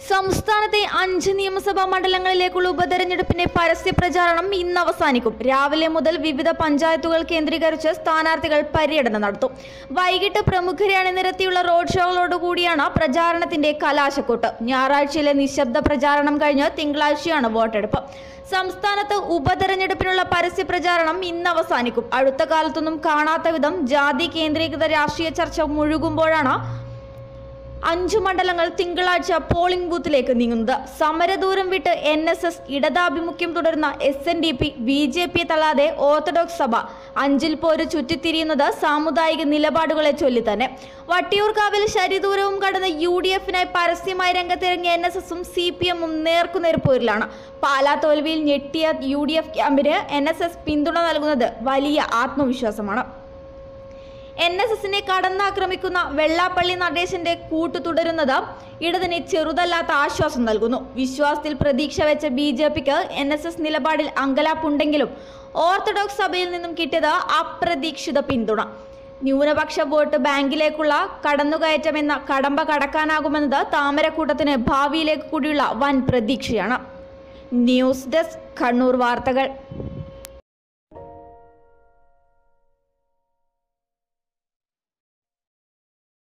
സംസ്ഥാനത്തെ അഞ്ച് നിയമസഭാ മണ്ഡലങ്ങളിലേക്കുള്ള ഉപതെരഞ്ഞെടുപ്പിന്റെ പരസ്യ പ്രചാരണം ഇന്ന് അവസാനിക്കും രാവിലെ മുതൽ വിവിധ പഞ്ചായത്തുകൾ കേന്ദ്രീകരിച്ച് സ്ഥാനാർത്ഥികൾ പര്യടനം നടത്തും വൈകിട്ട് പ്രമുഖരെ അണിനിരത്തിയുള്ള റോഡ് ഷോകളോടുകൂടിയാണ് പ്രചാരണത്തിന്റെ കലാശക്കൊട്ട് ഞായറാഴ്ചയിലെ നിശബ്ദ പ്രചാരണം കഴിഞ്ഞ് തിങ്കളാഴ്ചയാണ് വോട്ടെടുപ്പ് സംസ്ഥാനത്ത് ഉപതെരഞ്ഞെടുപ്പിനുള്ള പരസ്യ പ്രചാരണം ഇന്ന് അവസാനിക്കും അടുത്ത കാലത്തൊന്നും കാണാത്ത വിധം ജാതി കേന്ദ്രീകൃത രാഷ്ട്രീയ ചർച്ച മുഴുകുമ്പോഴാണ് അഞ്ചു മണ്ഡലങ്ങൾ തിങ്കളാഴ്ച പോളിംഗ് ബൂത്തിലേക്ക് നീങ്ങുന്നത് സമരദൂരം വിട്ട് എൻ എസ് എസ് ഇടതാഭിമുഖ്യം തുടരുന്ന S N D P B J P തള്ളാതെ ഓർത്തഡോക്സ് സഭ അഞ്ചിൽ പോര് ചുറ്റിത്തിരിയുന്നത് സാമുദായിക നിലപാടുകളെ ചൊല്ലി തന്നെ വട്ടിയൂർക്കാവിൽ ശരിദൂരവും കടന്ന് യു ഡി എഫിനായി പരസ്യമായി രംഗത്തിറങ്ങിയ എൻ എസ് എസും സി പി എമ്മും നേർക്കുനേർ പോരിലാണ് പാലാ തോൽവിയിൽ ഞെട്ടിയ യു ഡി എഫ് ക്യാമ്പിന് എൻ എസ് എസ് പിന്തുണ നൽകുന്നത് വലിയ ആത്മവിശ്വാസമാണ് എൻ എസ് എസിനെ കടന്നാക്രമിക്കുന്ന വെള്ളാപ്പള്ളി നടേശന്റെ കൂട്ടു തുടരുന്നത് ഇടതിന് ചെറുതല്ലാത്ത ആശ്വാസം നൽകുന്നു വിശ്വാസത്തിൽ പ്രതീക്ഷ വെച്ച ബി ജെ പിക്ക് എൻ എസ് എസ് നിലപാടിൽ അങ്കലാപ്പുണ്ടെങ്കിലും ഓർത്തഡോക്സ് സഭയിൽ നിന്നും കിട്ടിയത് അപ്രതീക്ഷിത പിന്തുണ ന്യൂനപക്ഷ വോട്ട് ബാങ്കിലേക്കുള്ള കടന്നുകയറ്റമെന്ന കടമ്പ കടക്കാനാകുമെന്നത് താമരക്കൂട്ടത്തിന് ഭാവിയിലേക്ക് കൂടിയുള്ള വൻ പ്രതീക്ഷയാണ് ന്യൂസ് ഡെസ്ക് കണ്ണൂർ വാർത്തകൾ